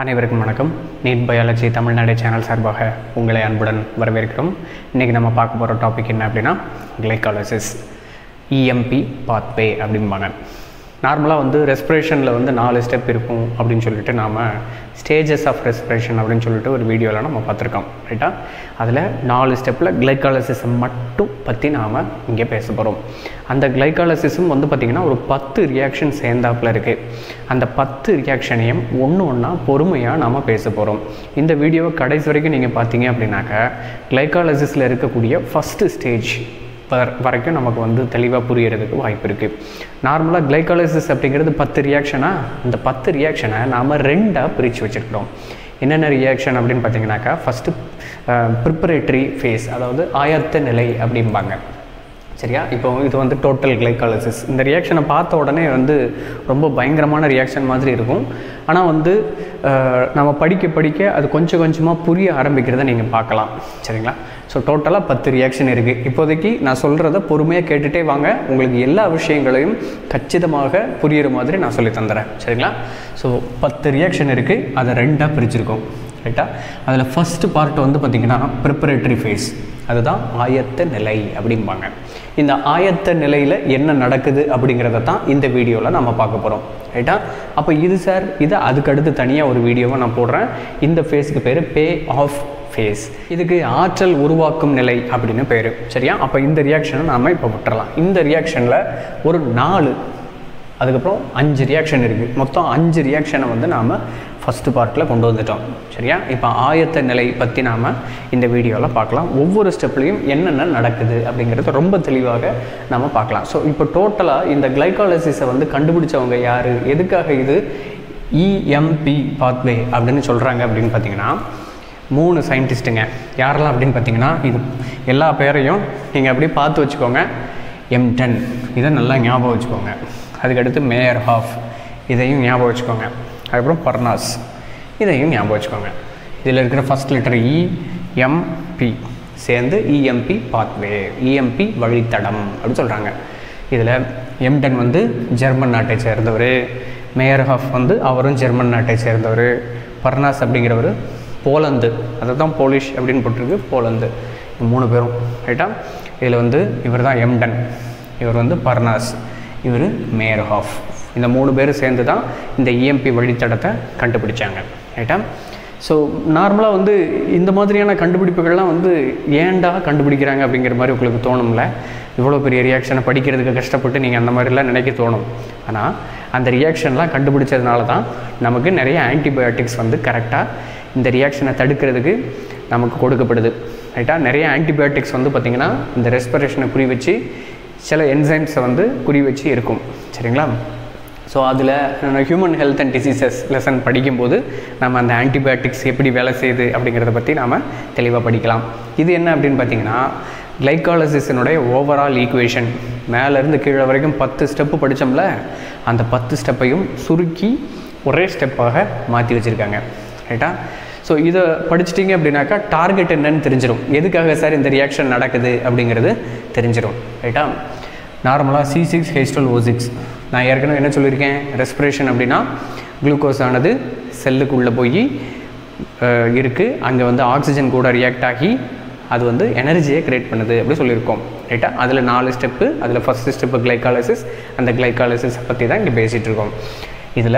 அனைவருக்கும் வணக்கம் NEET biology Tamil Nadu channel சார்பாக உங்களை அன்புடன் வரவேற்கிறோம் இன்றைக்கி நம்ம பார்க்க போகிற டாபிக் என்ன அப்படின்னா கிளைகாலசிஸ் இஎம்பி பாத்வே அப்படிம்பாங்க நார்மலாக வந்து ரெஸ்பிரேஷனில் வந்து நாலு ஸ்டெப் இருக்கும் அப்படின்னு சொல்லிட்டு நாம் ஸ்டேஜஸ் ஆஃப் ரெஸ்பிரேஷன் அப்படின்னு சொல்லிட்டு ஒரு வீடியோவில் நம்ம பார்த்துருக்கோம் ரைட்டா அதில் நாலு ஸ்டெப்பில் கிளைகாலசிஸை மட்டும் பற்றி நாம் இங்கே பேச போகிறோம் அந்த கிளைகாலசிஸும் வந்து பார்த்திங்கன்னா ஒரு பத்து ரியாக்ஷன் சேர்ந்தாப்பில் இருக்குது அந்த பத்து ரியாக்ஷனையும் ஒன்று ஒன்றா பொறுமையாக நாம் பேச போகிறோம் இந்த வீடியோவை கடைசி வரைக்கும் நீங்கள் பார்த்தீங்க அப்படின்னாக்கா கிளைகாலசிஸில் இருக்கக்கூடிய ஃபஸ்ட்டு ஸ்டேஜ் வர- வரைக்கும் நமக்கு வந்து தெளிவாக புரியறதுக்கு வாய்ப்பு இருக்குது நார்மலாக கிளைகாலிசிஸ் அப்படிங்கிறது பத்து ரியாக்ஷனாக அந்த பத்து ரியாக்ஷனை நாம் ரெண்டாக பிரித்து வச்சுருக்கிறோம் என்னென்ன ரியாக்ஷன் அப்படின்னு பார்த்தீங்கன்னாக்கா ஃபஸ்ட்டு ப்ரிப்பரேட்டரி ஃபேஸ் அதாவது ஆயத்த நிலை அப்படிம்பாங்க சரியா இப்போ இது வந்து டோட்டல் கிளைகாலிசிஸ் இந்த ரியாக்ஷனை பார்த்த உடனே வந்து ரொம்ப பயங்கரமான ரியாக்ஷன் மாதிரி இருக்கும் ஆனால் வந்து அஹ், நம்ம படிக்க படிக்க அது கொஞ்சம் கொஞ்சமாக புரிய ஆரம்பிக்கிறத நீங்கள் பார்க்கலாம் சரிங்களா ஸோ டோட்டலாக பத்து ரியாக்ஷன் இருக்குது இப்போதைக்கு நான் சொல்கிறத பொறுமையாக கேட்டுகிட்டே வாங்க உங்களுக்கு எல்லா விஷயங்களையும் கச்சிதமாக புரியிற மாதிரி நான் சொல்லி தந்துடுறேன் சரிங்களா ஸோ பத்து ரியாக்ஷன் இருக்குது அதை ரெண்டாக பிரிச்சிருக்கோம் ரைட்டா அதில் ஃபஸ்ட்டு பார்ட் வந்து பார்த்திங்கன்னா ப்ரிப்பரேட்டரி ஃபேஸ் அதுதான் ஆயத்த நிலை அப்படிம்பாங்க இந்த ஆயத்த நிலையில் என்ன நடக்குது அப்படிங்கிறத தான் இந்த வீடியோவில் நம்ம பார்க்க போகிறோம் ரைட்டா அப்போ இது சார் இதை அதுக்கடுத்து தனியாக ஒரு வீடியோவை நான் போடுறேன் இந்த ஃபேஸுக்கு பேர் பே ஆஃப் ஃபேஸ் இதுக்கு ஆற்றல் உருவாக்கும் நிலை அப்படின்னு பேர் சரியா அப்போ இந்த ரியாக்ஷனை நாம் இப்போ விட்டுறலாம் இந்த ரியாக்ஷனில் ஒரு நாலு அதுக்கப்புறம் அஞ்சு ரியாக்ஷன் இருக்குது மொத்தம் அஞ்சு ரியாக்ஷனை வந்து நாம் ஃபஸ்ட்டு பார்ட்டில் கொண்டு வந்துட்டோம் சரியா இப்போ ஆயத்த நிலை பற்றி நாம் இந்த வீடியோவில் பார்க்கலாம் ஒவ்வொரு ஸ்டெப்லேயும் என்னென்ன நடக்குது அப்படிங்கிறது ரொம்ப தெளிவாக நாம் பார்க்கலாம் ஸோ இப்போ டோட்டலாக இந்த கிளைகாலசிஸை வந்து கண்டுபிடிச்சவங்க யார் எதுக்காக இது இஎம்பி பாத்வே அப்படின்னு சொல்கிறாங்க அப்படின்னு பார்த்தீங்கன்னா மூணு சயின்டிஸ்ட்டுங்க யாரெல்லாம் அப்படின்னு பார்த்தீங்கன்னா இது எல்லா பேரையும் நீங்கள் அப்படியே பார்த்து வச்சுக்கோங்க எம் டென் இதை நல்லா ஞாபகம் வச்சுக்கோங்க அதுக்கடுத்து மேயர் ஹாஃப் இதையும் ஞாபகம் வச்சுக்கோங்க அதுக்கப்புறம் பர்னாஸ் இதையும் ஞாபகம் வச்சுக்கோங்க இதில் இருக்கிற ஃபஸ்ட் லெட்டர் இ எம்பி சேர்ந்து இஎம்பி பாத்வே இஎம்பி வழித்தடம் அப்படின்னு சொல்கிறாங்க இதில் எம்டன் வந்து ஜெர்மன் நாட்டை சேர்ந்தவர் மேயர் ஹாஃப் வந்து அவரும் ஜெர்மன் நாட்டை சேர்ந்தவர் பர்னாஸ் அப்படிங்கிறவர் போலந்து அதை தான் போலிஷ் அப்படின்னு போட்டிருக்கு போலந்து இந்த மூணு பேரும் ரைட்டா இதில் வந்து இவர் தான் எம்டன் இவர் வந்து பர்னாஸ் இவர் மேயர் ஹாஃப் இந்த மூணு பேர் சேர்ந்து தான் இந்த இஎம்பி வழித்தடத்தை கண்டுபிடிச்சாங்க ரைட்டா ஸோ நார்மலாக வந்து இந்த மாதிரியான கண்டுபிடிப்புகள்லாம் வந்து ஏன்டா கண்டுபிடிக்கிறாங்க அப்படிங்கிற மாதிரி உங்களுக்கு தோணும்ல இவ்வளோ பெரிய ரியாக்ஷனை படிக்கிறதுக்கு கஷ்டப்பட்டு நீங்கள் அந்த மாதிரிலாம் நினைக்க தோணும் ஆனால் அந்த ரியாக்ஷன்லாம் கண்டுபிடிச்சதுனால தான் நமக்கு நிறைய ஆன்டிபயோட்டிக்ஸ் வந்து கரெக்டாக இந்த ரியாக்ஷனை தடுக்கிறதுக்கு நமக்கு கொடுக்கப்படுது ரைட்டா நிறைய ஆன்டிபயோட்டிக்ஸ் வந்து பார்த்திங்கன்னா இந்த ரெஸ்பிரேஷனை குறி வச்சு சில என்சைம்ஸை வந்து குறி வச்சு இருக்கும் சரிங்களா ஸோ அதில் human health and diseases lesson படிக்கும்போது நம்ம அந்த ஆன்டிபயோட்டிக்ஸ் எப்படி வேலை செய்யுது அப்படிங்கிறத பற்றி நாம் தெளிவாக படிக்கலாம் இது என்ன அப்படின்னு பார்த்தீங்கன்னா கிளைகாலசிஸினுடைய ஓவரால் ஈக்குவேஷன் மேலேருந்து கீழே வரைக்கும் பத்து ஸ்டெப்பு படித்தோம்ல அந்த பத்து ஸ்டெப்பையும் சுருக்கி ஒரே ஸ்டெப்பாக மாற்றி வச்சுருக்காங்க ரைட்டா ஸோ இதை படிச்சிட்டிங்க அப்படின்னாக்கா டார்கெட் என்னன்னு தெரிஞ்சிடும் எதுக்காக சார் இந்த ரியாக்ஷன் நடக்குது அப்படிங்கிறது தெரிஞ்சிடும் ரைட்டா நார்மலாக C six H twelve O six நான் ஏற்கனவே என்ன சொல்லியிருக்கேன் ரெஸ்பிரேஷன் அப்படின்னா குளுக்கோஸ் ஆனது செல்லுக்குள்ளே போய் இருக்குது அங்கே வந்து ஆக்சிஜன் கூட ரியாக்ட் ஆகி அது வந்து எனர்ஜியை கிரியேட் பண்ணுது அப்படி சொல்லியிருக்கோம் ரைட்டா அதில் நாலு ஸ்டெப்பு அதில் ஃபஸ்ட்டு ஸ்டெப்பு கிளைகாலிசிஸ் அந்த கிளைகாலிசிஸ் பற்றி தான் இங்கே பேசிகிட்டு இருக்கோம் இதில்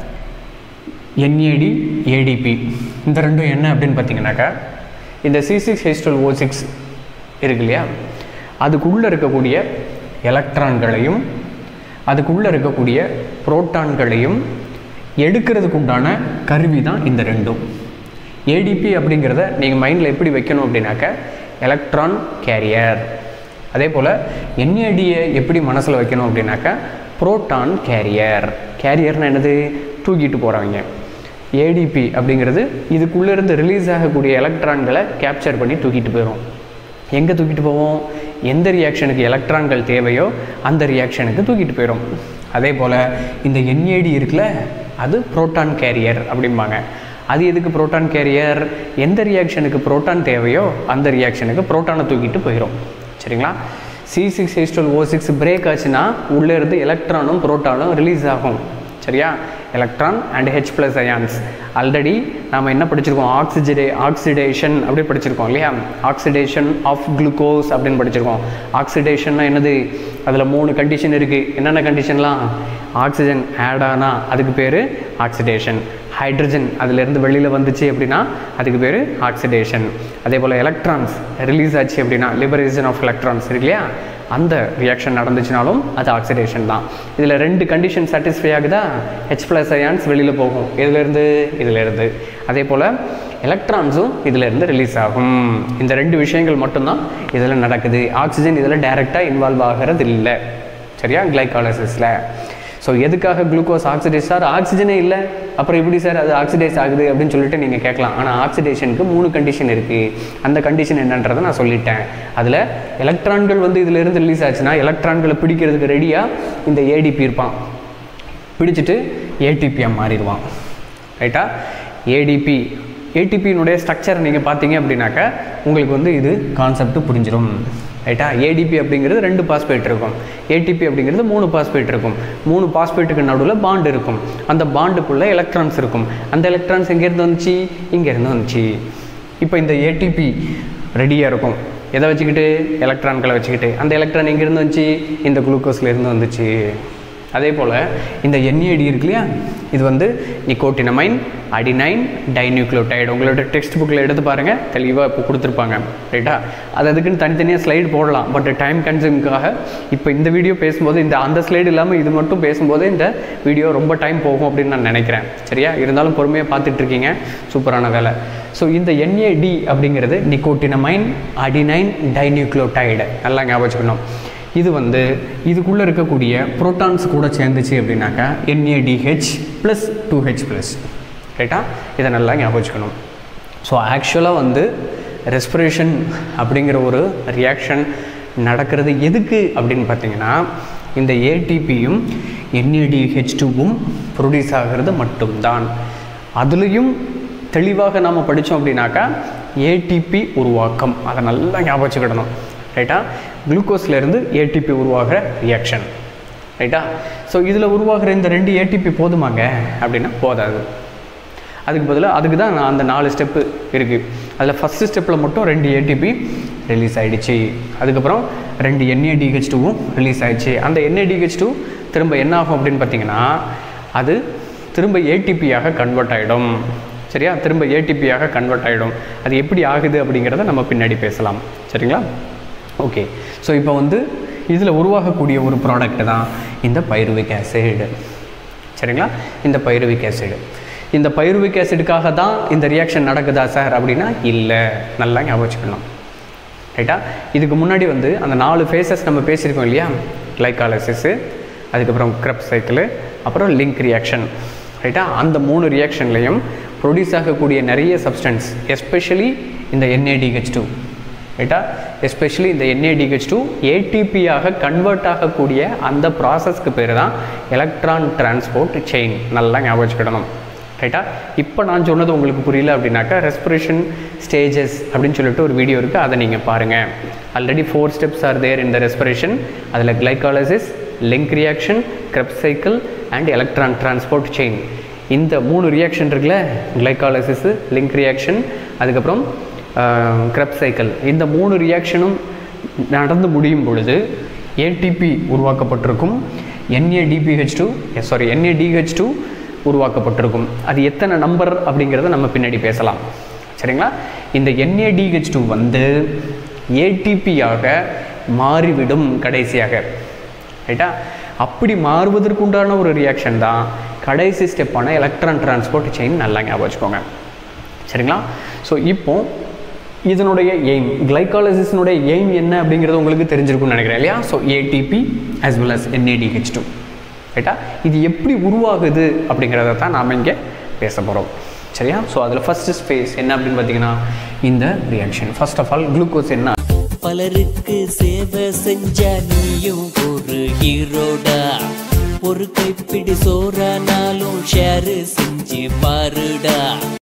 என்ஏடி ஏடிபி இந்த ரெண்டும் என்ன அப்படின்னு பார்த்தீங்கன்னாக்கா இந்த C six H twelve O six இருக்கு இல்லையா அதுக்குள்ளே இருக்கக்கூடிய எலக்ட்ரான்களையும் அதுக்குள்ளே இருக்கக்கூடிய புரோட்டான்களையும் எடுக்கிறதுக்கு உண்டான கருவி தான் இந்த ரெண்டும் ஏடிபி அப்படிங்கிறத நீங்கள் மைண்டில் எப்படி வைக்கணும் அப்படின்னாக்க எலக்ட்ரான் கேரியர் அதே போல் என்ஏடியை எப்படி மனசில் வைக்கணும் அப்படின்னாக்கா புரோட்டான் கேரியர் கேரியர்னு என்னது தூக்கிட்டு போகிறவங்க ஏடிபி அப்படிங்கிறது இதுக்குள்ளேருந்து ரிலீஸ் ஆகக்கூடிய எலக்ட்ரான்களை கேப்சர் பண்ணி தூக்கிட்டு போயிடும் எங்கே தூக்கிட்டு போவோம் எந்த ரியாக்ஷனுக்கு எலக்ட்ரான்கள் தேவையோ அந்த ரியாக்ஷனுக்கு தூக்கிட்டு போயிடும் அதே போல் இந்த என்ஏடி இருக்குல்ல அது புரோட்டான் கேரியர் அப்படிம்பாங்க அது எதுக்கு புரோட்டான் கேரியர் எந்த ரியாக்ஷனுக்கு புரோட்டான் தேவையோ அந்த ரியாக்ஷனுக்கு புரோட்டானை தூக்கிட்டு போயிடும் சரிங்களா C six H twelve O six break ஆச்சுன்னா உள்ளே இருந்து எலக்ட்ரானும் புரோட்டானும் ரிலீஸ் ஆகும் சரியா electron and H plus ions already நாம் என்ன படிச்சிருக்கோம் ஆக்சிஜிடே ஆக்சிடேஷன் அப்படி படிச்சிருக்கோம் இல்லையா ஆக்சிடேஷன் ஆஃப் குளுக்கோஸ் அப்படின்னு படிச்சிருக்கோம் ஆக்சிடேஷன்னா என்னது அதில் மூணு கண்டிஷன் இருக்குது என்னென்ன கண்டிஷன்லாம் ஆக்சிஜன் ஆட் ஆனால் அதுக்கு பேர் ஆக்சிடேஷன் ஹைட்ரஜன் அதிலிருந்து வெளியில் வந்துச்சு அப்படின்னா அதுக்கு பேர் ஆக்சிடேஷன் அதே போல் எலக்ட்ரான்ஸ் ரிலீஸ் ஆச்சு அப்படின்னா லிபரேஷன் ஆஃப் எலக்ட்ரான்ஸ் இருக்கு இல்லையா அந்த ரியாக்ஷன் நடந்துச்சுனாலும் அது ஆக்சிடேஷன் தான் இதில் ரெண்டு கண்டிஷன் சாட்டிஸ்ஃபை ஆகுதா ஹெச் ப்ளஸ் அயான்ஸ் வெளியில் போகும் இதிலேருந்து இதிலேருந்து அதே போல் எலக்ட்ரான்ஸும் இதிலேருந்து ரிலீஸ் ஆகும் இந்த ரெண்டு விஷயங்கள் மட்டும்தான் இதில் நடக்குது ஆக்சிஜன் இதில் டைரெக்டாக இன்வால்வ் ஆகிறது இல்லை சரியா கிளைகாலசிஸில் ஸோ எதுக்காக குளுக்கோஸ் ஆக்சிடைஸ் சார் ஆக்சிஜனே இல்லை அப்புறம் எப்படி சார் அது ஆக்சிடைஸ் ஆகுது அப்படின்னு சொல்லிட்டு நீங்கள் கேட்கலாம் ஆனால் ஆக்சிடேஷனுக்கு மூணு கண்டிஷன் இருக்குது அந்த கண்டிஷன் என்னன்றதை நான் சொல்லிட்டேன் அதில் எலக்ட்ரான்கள் வந்து இதிலிருந்து ரிலீஸ் ஆச்சுன்னா எலக்ட்ரான்களை பிடிக்கிறதுக்கு ரெடியாக இந்த ஏடிபி இருப்பான் பிடிச்சிட்டு ஏடிபியாக மாறிடுவான் ரைட்டா ஏடிபி ஏடிபியினுடைய ஸ்ட்ரக்சர் நீங்கள் பார்த்தீங்க அப்படின்னாக்கா உங்களுக்கு வந்து இது கான்செப்ட் புரிஞ்சிடும் ரைட்டா ஏடிபி அப்படிங்கிறது ரெண்டு பாஸ்பேட் இருக்கும் ஏடிபி அப்படிங்கிறது மூணு பாஸ்பேட் இருக்கும் மூணு பாஸ்பேட்டுக்கு நடுவில் பாண்ட் இருக்கும் அந்த பாண்டுக்குள்ளே எலக்ட்ரான்ஸ் இருக்கும் அந்த எலக்ட்ரான்ஸ் எங்கேருந்து வந்துச்சு இங்கேருந்து வந்துச்சு இப்போ இந்த ஏடிபி ரெடியாக இருக்கும் எதை வச்சுக்கிட்டு எலக்ட்ரான்களை வச்சுக்கிட்டு அந்த எலக்ட்ரான் எங்கேருந்து வந்துச்சு இந்த குளுக்கோஸ்லேருந்து வந்துச்சு அதே போல் இந்த என்ஏடி இருக்கு இல்லையா இது வந்து நிக்கோட்டினமைன் அடினைன் டைநியூக்ளியோடைடு உங்களோட டெக்ஸ்ட் புக்கில் எடுத்து பாருங்கள் தெளிவாக இப்போ கொடுத்துருப்பாங்க ரைட்டா அது அதுக்குன்னு தனித்தனியாக ஸ்லைடு போடலாம் பட் டைம் கன்சியூமுக்காக இப்போ இந்த வீடியோ பேசும்போது இந்த அந்த ஸ்லைடு இல்லாமல் இது மட்டும் பேசும்போது இந்த வீடியோ ரொம்ப டைம் போகும் அப்படின்னு நான் நினைக்கிறேன் சரியா இருந்தாலும் பொறுமையாக பார்த்துட்ருக்கீங்க சூப்பரான வேலை ஸோ இந்த என்ஏடி அப்படிங்கிறது நிக்கோட்டினமைன் அடினைன் டைநியூக்ளியோடைடு நல்லா ஞாபகம் வச்சுக்கணும் இது வந்து இதுக்குள்ளே இருக்கக்கூடிய புரோட்டான்ஸ் கூட சேர்ந்துச்சு அப்படின்னாக்கா NADH plus two H plus ரைட்டா இதை நல்லா ஞாபகம் வச்சுக்கணும் ஸோ ஆக்சுவலாக வந்து ரெஸ்பிரேஷன் அப்படிங்கிற ஒரு ரியாக்ஷன் நடக்கிறது எதுக்கு அப்படின்னு பார்த்தீங்கன்னா இந்த ஏடிபியும் என்ஏடிஹெச் டூவும் ப்ரொடியூஸ் ஆகிறது மட்டும்தான் அதுலேயும் தெளிவாக நாம் படித்தோம் அப்படின்னாக்கா ஏடிபி உருவாக்கம் அதை நல்லா ஞாபகம் வச்சுக்கிடணும் ரைட்டா குளுக்கோஸ்லேருந்து ஏடிபி உருவாகிற ரியாக்ஷன் ரைட்டா ஸோ இதில் உருவாகிற இந்த ரெண்டு ஏடிபி போதுமாங்க அப்படின்னா போதாது அதுக்கு பதிலாக அதுக்கு தான் நான் அந்த நாலு ஸ்டெப்பு இருக்குது அதில் ஃபஸ்ட்டு ஸ்டெப்பில் மட்டும் ரெண்டு ஏடிபி ரிலீஸ் ஆகிடுச்சு அதுக்கப்புறம் ரெண்டு என்ஏடிஹெச் டூவும் ரிலீஸ் ஆகிடுச்சு அந்த என்ஏடிஹெச் டூ திரும்ப என்ன ஆகும் அப்படின்னு பார்த்தீங்கன்னா அது திரும்ப ஏடிபியாக கன்வெர்ட் ஆகிடும் சரியா திரும்ப ஏடிபியாக கன்வெர்ட் ஆகிடும் அது எப்படி ஆகுது அப்படிங்கிறத நம்ம பின்னாடி பேசலாம் சரிங்களா ஓகே ஸோ இப்போ வந்து இதில் உருவாகக்கூடிய ஒரு ப்ராடக்ட் தான் இந்த பைருவிக் ஆசிட் சரிங்களா இந்த பைருவிக் ஆசிட் இந்த பைருவிக் ஆசிடுக்காக தான் இந்த ரியாக்ஷன் நடக்குதா சார் அப்படின்னா இல்லை நல்லா ஞாபகம் வச்சுக்கணும் ரைட்டா இதுக்கு முன்னாடி வந்து அந்த நாலு ஃபேஸஸ் நம்ம பேசியிருக்கோம் இல்லையா கிளைகாலசிஸு அதுக்கப்புறம் க்ரப் சைக்கிள் அப்புறம் லிங்க் ரியாக்ஷன் ரைட்டா அந்த மூணு ரியாக்ஷன்லேயும் ப்ரொடியூஸ் ஆகக்கூடிய நிறைய சப்ஸ்டன்ஸ் எஸ்பெஷலி இந்த என்ஏடிஹெச் டூ ரைட்டா எஸ்பெஷலி இந்த என்ஏடிஹெச் டூ ஏடிபியாக கன்வெர்ட் ஆகக்கூடிய அந்த ப்ராசஸ்க்கு பேர் தான் எலக்ட்ரான் டிரான்ஸ்போர்ட் செயின் நல்லா ஞாபகம் வச்சுக்கிடணும் ரைட்டா இப்போ நான் சொன்னது உங்களுக்கு புரியல அப்படின்னாக்கா ரெஸ்பிரேஷன் ஸ்டேஜஸ் அப்படின்னு சொல்லிட்டு ஒரு வீடியோ இருக்குது அதை நீங்கள் பாருங்கள் already four steps are there இந்த ரெஸ்பிரேஷன் அதில் glycolysis link reaction Krebs cycle and electron transport chain இந்த மூணு ரியாக்ஷன் இருக்குல்ல கிளைகாலசிஸு லிங்க் ரியாக்ஷன் அதுக்கப்புறம் க்ரெப் சைக்கிள் இந்த மூணு ரியாக்ஷனும் நடந்து முடியும் பொழுது ஏடிபி உருவாக்கப்பட்டிருக்கும் NADPH two sorry NADH two உருவாக்கப்பட்டிருக்கும் அது எத்தனை நம்பர் அப்படிங்கிறத நம்ம பின்னாடி பேசலாம் சரிங்களா இந்த என்ஏடிஹெச் டூ வந்து ஏடிபியாக மாறிவிடும் கடைசியாக ரைட்டா அப்படி மாறுவதற்குண்டான ஒரு ரியாக்ஷன் தான் கடைசி ஸ்டெப்பான எலக்ட்ரான் டிரான்ஸ்போர்ட் செயின் நல்லா ஞாபகம் வச்சுக்கோங்க சரிங்களா ஸோ இப்போ இதனுடைய எய்ம் கிளைகாலசிஸினுடைய எய்ம் என்ன அப்படிங்கிறது உங்களுக்கு தெரிஞ்சிருக்கும்னு நினைக்கிறேன் இல்லையா so ATP as well as NADH2 two ரைட்டா இது எப்படி உருவாகுது அப்படிங்கிறத தான் நாம் இங்கே பேச போகிறோம் சரியா ஸோ அதில் ஃபஸ்ட்டு ஸ்பேஸ் என்ன அப்படின்னு பார்த்தீங்கன்னா இந்த reaction first of all glucose என்ன பலருக்கு சேவை செஞ்ச நீயும் ஒரு ஹீரோடா ஒரு கைப்பிடி சோறானாலும் ஷேர் செஞ்சு பாருடா